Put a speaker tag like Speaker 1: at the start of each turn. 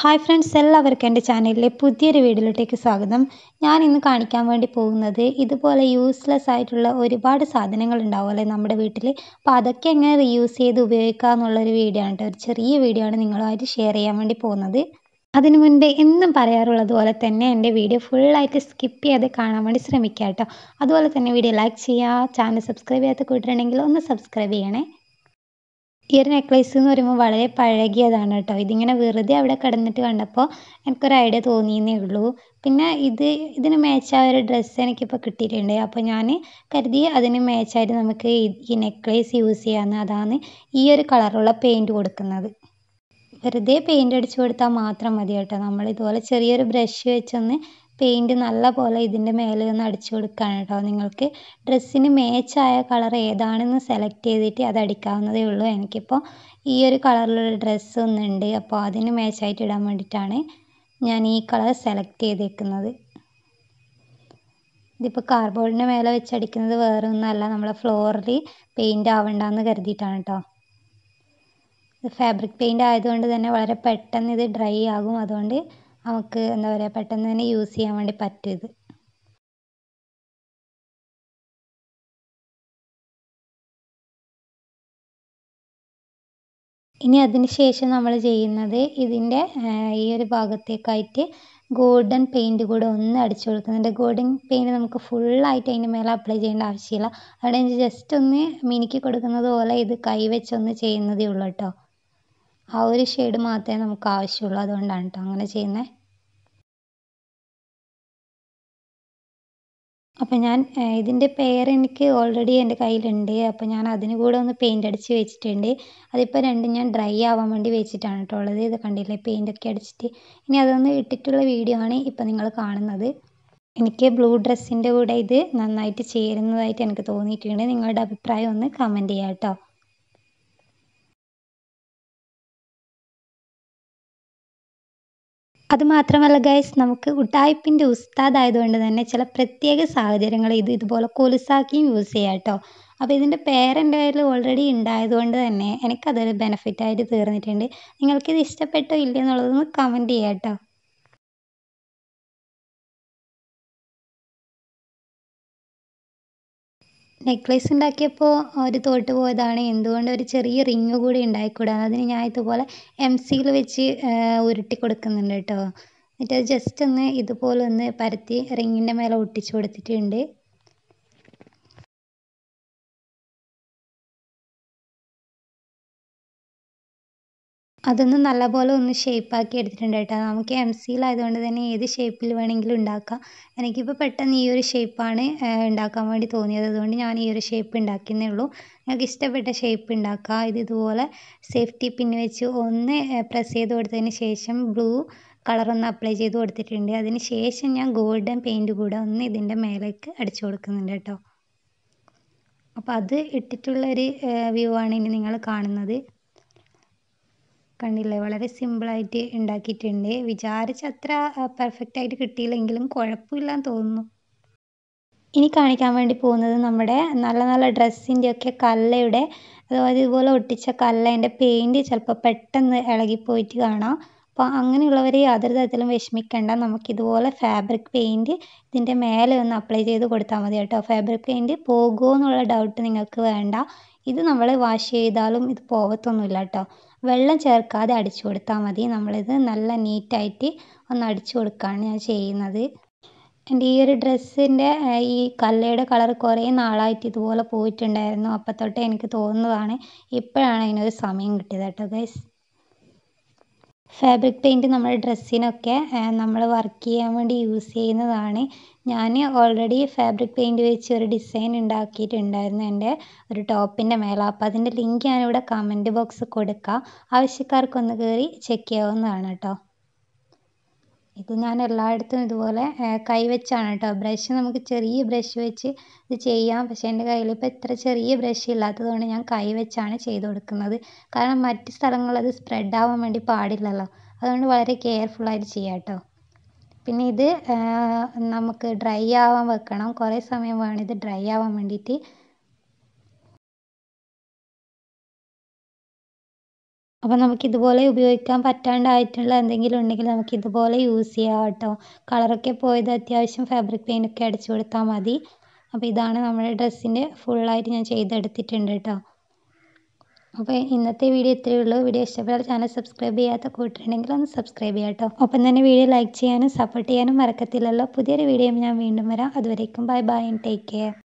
Speaker 1: hi friends എല്ലാവർക്കും എൻ്റെ ചാനലിലെ പുതിയൊരു വീഡിയോയിലേക്ക് സ്വാഗതം ഞാൻ ഇന്ന് കാണിക്കാൻ വേണ്ടി പോകുന്നത് ഇതുപോലെ യൂസ്ലെസ് ആയിട്ടുള്ള ഒരുപാട് സാധനങ്ങൾ ഉണ്ടാവുമല്ലേ നമ്മുടെ വീട്ടിൽ അപ്പോൾ അതൊക്കെ എങ്ങനെ റീയൂസ് ചെയ്ത് ഉപയോഗിക്കുക എന്നുള്ളൊരു വീഡിയോ ആണ് കേട്ടോ ഒരു ചെറിയ വീഡിയോ ആണ് നിങ്ങളുമായിട്ട് ഷെയർ ചെയ്യാൻ വേണ്ടി പോകുന്നത് അതിനു മുൻപേ എന്നും പറയാറുള്ളത് പോലെ തന്നെ എൻ്റെ വീഡിയോ ഫുള്ളായിട്ട് സ്കിപ്പ് ചെയ്ത് കാണാൻ വേണ്ടി ശ്രമിക്കുക കേട്ടോ അതുപോലെ തന്നെ വീഡിയോ ലൈക്ക് ചെയ്യുക ചാനൽ സബ്സ്ക്രൈബ് ചെയ്യാത്ത കൂട്ടുണ്ടെങ്കിൽ ഒന്ന് സബ്സ്ക്രൈബ് ചെയ്യണേ ഈ ഒരു നെക്ലേസ് എന്ന് പറയുമ്പോൾ വളരെ പഴകിയതാണ് കേട്ടോ ഇതിങ്ങനെ വെറുതെ അവിടെ കിടന്നിട്ട് കണ്ടപ്പോൾ എനിക്കൊരു ഐഡിയ തോന്നിയെന്നേ ഉള്ളൂ പിന്നെ ഇത് ഇതിന് മാച്ചായ ഒരു ഡ്രസ്സ് എനിക്കിപ്പോൾ കിട്ടിയിട്ടുണ്ട് അപ്പോൾ ഞാൻ കരുതി അതിന് മാച്ചായിട്ട് നമുക്ക് ഈ നെക്ലേസ് യൂസ് ചെയ്യാമെന്ന് അതാണ് ഈ ഒരു കളറുള്ള പെയിൻറ്റ് കൊടുക്കുന്നത് വെറുതെ പെയിൻറ്റ് അടിച്ചു കൊടുത്താൽ മാത്രം മതി കേട്ടോ നമ്മൾ ഇതുപോലെ ചെറിയൊരു ബ്രഷ് വെച്ചൊന്ന് പെയിൻറ്റ് നല്ല പോലെ ഇതിൻ്റെ മേലെ ഒന്ന് അടിച്ചു കൊടുക്കുകയാണ് കേട്ടോ നിങ്ങൾക്ക് ഡ്രസ്സിന് മാച്ചായ കളർ ഏതാണെന്ന് സെലക്ട് ചെയ്തിട്ട് അത് അടിക്കാവുന്നതേ ഉള്ളൂ എനിക്കിപ്പോൾ ഈ ഒരു കളറിലുള്ള ഡ്രസ്സ് ഒന്നുണ്ട് അപ്പോൾ അതിന് മാച്ചായിട്ട് ഇടാൻ വേണ്ടിയിട്ടാണ് ഞാൻ ഈ കളർ സെലക്ട് ചെയ്തേക്കുന്നത് ഇതിപ്പോൾ കാർബോർഡിൻ്റെ മേലെ വെച്ചടിക്കുന്നത് വേറെ ഒന്നുമല്ല നമ്മളെ ഫ്ലോറിൽ പെയിൻറ്റ് ആവണ്ടെന്ന് കരുതിയിട്ടാണ് കേട്ടോ ഇത് ഫാബ്രിക് പെയിൻറ്റ് ആയതുകൊണ്ട് തന്നെ വളരെ പെട്ടെന്ന് ഇത് ഡ്രൈ ആകും അതുകൊണ്ട് നമുക്ക് എന്താ പറയുക പെട്ടെന്ന് തന്നെ യൂസ് ചെയ്യാൻ വേണ്ടി പറ്റും ഇത് ഇനി അതിന് ശേഷം നമ്മൾ ചെയ്യുന്നത് ഇതിൻ്റെ ഈ ഒരു ഭാഗത്തേക്കായിട്ട് ഗോൾഡൻ പെയിൻറ്റ് കൂടെ ഒന്ന് അടിച്ചു കൊടുക്കുന്നുണ്ട് ഗോൾഡൻ പെയിൻറ്റ് നമുക്ക് ഫുള്ളായിട്ട് അതിൻ്റെ മേലെ അപ്ലൈ ചെയ്യേണ്ട ആവശ്യമില്ല അവിടെ ജസ്റ്റ് ഒന്ന് മിനുക്കി കൊടുക്കുന്നത് പോലെ ഇത് കൈ വെച്ചൊന്ന് ചെയ്യുന്നതേ ഉള്ളൂ കേട്ടോ ആ ഒരു ഷെയ്ഡ് മാത്രമേ നമുക്ക് ആവശ്യമുള്ളൂ അതുകൊണ്ടാണ് കേട്ടോ അങ്ങനെ ചെയ്യുന്നത് അപ്പോൾ ഞാൻ ഇതിൻ്റെ പെയർ എനിക്ക് ഓൾറെഡി എൻ്റെ കയ്യിലുണ്ട് അപ്പോൾ ഞാൻ അതിന് കൂടെ ഒന്ന് പെയിൻ്റ് അടിച്ച് വെച്ചിട്ടുണ്ട് അതിപ്പോൾ രണ്ടും ഞാൻ ഡ്രൈ ആവാൻ വേണ്ടി വെച്ചിട്ടാണ് കേട്ടോ ഉള്ളത് ഇത് കണ്ടില്ലേ പെയിൻ്റൊക്കെ അടിച്ചിട്ട് ഇനി അതൊന്ന് ഇട്ടിട്ടുള്ള വീഡിയോ ആണ് ഇപ്പോൾ നിങ്ങൾ കാണുന്നത് എനിക്ക് ബ്ലൂ ഡ്രസ്സിൻ്റെ കൂടെ ഇത് നന്നായിട്ട് ചേരുന്നതായിട്ട് എനിക്ക് തോന്നിയിട്ടുണ്ട് നിങ്ങളുടെ അഭിപ്രായം ഒന്ന് കമൻറ്റ് ചെയ്യാം കേട്ടോ അതുമാത്രമല്ല ഗൈസ് നമുക്ക് ഉട്ടായ്പിൻ്റെ ഉസ്താദ് ആയതുകൊണ്ട് തന്നെ ചില പ്രത്യേക സാഹചര്യങ്ങൾ ഇത് ഇതുപോലെ കൊലുസാക്കിയും യൂസ് ചെയ്യാം കേട്ടോ അപ്പോൾ ഇതിൻ്റെ പേരെൻ്റെ കയ്യിൽ ഓൾറെഡി ഉണ്ടായതുകൊണ്ട് തന്നെ എനിക്കതൊരു ബെനിഫിറ്റായിട്ട് തീർന്നിട്ടുണ്ട് നിങ്ങൾക്കിത് ഇഷ്ടപ്പെട്ടോ ഇല്ലയോ എന്നുള്ളതൊന്ന് കമൻറ്റ് ചെയ്യാം കേട്ടോ നെക്ലേസ് ഉണ്ടാക്കിയപ്പോൾ ഒരു തോട്ട് പോയതാണ് എന്തുകൊണ്ട് ഒരു ചെറിയ റിങ് കൂടി ഉണ്ടായിക്കൂടാ അതിന് ഞാൻ ഇതുപോലെ എം സിയിൽ വെച്ച് ഉരുട്ടി കൊടുക്കുന്നുണ്ട് കേട്ടോ എന്നിട്ട് അത് ജസ്റ്റ് ഒന്ന് ഇതുപോലെ ഒന്ന് പരത്തി റിങ്ങിൻ്റെ മേലെ ഒട്ടിച്ചു കൊടുത്തിട്ടുണ്ട് അതൊന്ന് നല്ലപോലെ ഒന്ന് ഷേപ്പാക്കി എടുത്തിട്ടുണ്ട് കേട്ടോ നമുക്ക് എം സിയിലായതുകൊണ്ട് തന്നെ ഏത് ഷേപ്പിൽ വേണമെങ്കിലും ഉണ്ടാക്കാം എനിക്കിപ്പോൾ പെട്ടെന്ന് ഈ ഒരു ഷേപ്പാണ് ഉണ്ടാക്കാൻ വേണ്ടി തോന്നിയത് അതുകൊണ്ട് ഞാൻ ഈ ഒരു ഷേപ്പ് ഉണ്ടാക്കുന്നേ ഉള്ളൂ നിങ്ങൾക്ക് ഇഷ്ടപ്പെട്ട ഷേപ്പ് ഉണ്ടാക്കുക ഇത് ഇതുപോലെ സേഫ്റ്റി പിൻ വെച്ച് ഒന്ന് പ്രസ് ചെയ്ത് കൊടുത്തതിന് ശേഷം ബ്ലൂ കളറൊന്ന് അപ്ലൈ ചെയ്ത് കൊടുത്തിട്ടുണ്ട് അതിന് ശേഷം ഞാൻ ഗോൾഡൻ പെയിൻറ്റ് കൂടെ ഒന്ന് ഇതിൻ്റെ മേലേക്ക് അടിച്ചു കൊടുക്കുന്നുണ്ട് കേട്ടോ അപ്പോൾ അത് ഇട്ടിട്ടുള്ളൊരു വ്യൂ ആണ് ഇനി നിങ്ങൾ കാണുന്നത് കണ്ടില്ലേ വളരെ സിമ്പിളായിട്ട് ഉണ്ടാക്കിയിട്ടുണ്ട് വിചാരിച്ച അത്ര പെർഫെക്റ്റ് ആയിട്ട് കിട്ടിയില്ലെങ്കിലും കുഴപ്പമില്ലാന്ന് തോന്നുന്നു ഇനി കാണിക്കാൻ വേണ്ടി പോകുന്നത് നമ്മുടെ നല്ല നല്ല ഡ്രസ്സിൻ്റെയൊക്കെ കല്ലയുടെ അതായത് ഇതുപോലെ ഒട്ടിച്ച കല്ലേൻ്റെ പെയിൻറ്റ് ചിലപ്പോൾ പെട്ടെന്ന് ഇളകിപ്പോയിട്ട് കാണാം അപ്പോൾ അങ്ങനെയുള്ളവർ യാതൊരു തരത്തിലും വിഷമിക്കേണ്ട നമുക്കിതുപോലെ ഫാബ്രിക് പെയിൻറ്റ് ഇതിൻ്റെ മേലെ ഒന്ന് അപ്ലൈ ചെയ്ത് കൊടുത്താൽ മതി കേട്ടോ ഫാബ്രിക് പെയിൻറ്റ് പോകുമോ എന്നുള്ള ഡൗട്ട് നിങ്ങൾക്ക് വേണ്ട ഇത് നമ്മൾ വാഷ് ചെയ്താലും ഇത് പോകത്തൊന്നുമില്ല കേട്ടോ വെള്ളം ചേർക്കാതെ അടിച്ചു കൊടുത്താൽ മതി നമ്മളിത് നല്ല നീറ്റായിട്ട് ഒന്ന് അടിച്ചു കൊടുക്കുകയാണ് ഞാൻ ചെയ്യുന്നത് എൻ്റെ ഈ ഒരു ഡ്രസ്സിൻ്റെ ഈ കല്ലയുടെ കളർ കുറേ നാളായിട്ട് ഇതുപോലെ പോയിട്ടുണ്ടായിരുന്നു അപ്പം തൊട്ട് എനിക്ക് തോന്നുന്നതാണ് ഇപ്പോഴാണ് അതിനൊരു സമയം കിട്ടിയത് കേട്ടോ ഗൈസ് ഫാബ്രിക് പെയിൻറ്റ് നമ്മുടെ ഡ്രസ്സിനൊക്കെ നമ്മൾ വർക്ക് ചെയ്യാൻ വേണ്ടി യൂസ് ചെയ്യുന്നതാണ് ഞാൻ ഓൾറെഡി ഫാബ്രിക് പെയിൻറ്റ് വെച്ച് ഒരു ഡിസൈൻ ഉണ്ടാക്കിയിട്ടുണ്ടായിരുന്നു എൻ്റെ ഒരു ടോപ്പിൻ്റെ മേലെ അപ്പോൾ അതിൻ്റെ ലിങ്ക് ഞാനിവിടെ കമൻറ്റ് ബോക്സ് കൊടുക്കാം ആവശ്യക്കാർക്കൊന്ന് കയറി ചെക്ക് ചെയ്യാവുന്നതാണ് കേട്ടോ ഇത് ഞാൻ എല്ലായിടത്തും ഇതുപോലെ കൈ വെച്ചാണ് കേട്ടോ ബ്രഷ് നമുക്ക് ചെറിയ ബ്രഷ് വെച്ച് ഇത് ചെയ്യാം പക്ഷേ എൻ്റെ കയ്യിൽ ഇപ്പോൾ ഇത്ര ചെറിയ ബ്രഷ് ഇല്ലാത്തതുകൊണ്ട് ഞാൻ കൈ വെച്ചാണ് ചെയ്ത് കൊടുക്കുന്നത് കാരണം മറ്റ് സ്ഥലങ്ങളിൽ അത് സ്പ്രെഡ് ആവാൻ വേണ്ടി പാടില്ലല്ലോ അതുകൊണ്ട് വളരെ കെയർഫുള്ളായിട്ട് ചെയ്യാം കേട്ടോ പിന്നെ ഇത് നമുക്ക് ഡ്രൈ ആവാൻ വെക്കണം കുറേ സമയം വേണം ഇത് ഡ്രൈ ആവാൻ വേണ്ടിയിട്ട് അപ്പോൾ നമുക്ക് ഇതുപോലെ ഉപയോഗിക്കാൻ പറ്റാണ്ടായിട്ടുള്ള എന്തെങ്കിലും ഉണ്ടെങ്കിൽ നമുക്ക് ഇതുപോലെ യൂസ് ചെയ്യാം കേട്ടോ കളറൊക്കെ പോയത് അത്യാവശ്യം ഫാബ്രിക് പെയിൻ്റൊക്കെ അടിച്ചു കൊടുത്താൽ മതി അപ്പോൾ ഇതാണ് നമ്മുടെ ഡ്രസ്സിൻ്റെ ഫുള്ളായിട്ട് ഞാൻ ചെയ്തെടുത്തിട്ടുണ്ട് കേട്ടോ അപ്പോൾ ഇന്നത്തെ വീഡിയോ ഇത്രയേ ഉള്ളൂ വീഡിയോ ഇഷ്ടപ്പെട്ടാൽ ചാനൽ സബ്സ്ക്രൈബ് ചെയ്യാത്ത കൂട്ടുണ്ടെങ്കിൽ ഒന്ന് സബ്സ്ക്രൈബ് ചെയ്യാം കേട്ടോ ഒപ്പം തന്നെ വീഡിയോ ലൈക്ക് ചെയ്യാനും സപ്പോർട്ട് ചെയ്യാനും മറക്കത്തില്ലല്ലോ പുതിയൊരു വീഡിയോ ഞാൻ വീണ്ടും വരാം അതുവരേക്കും bye bye and take care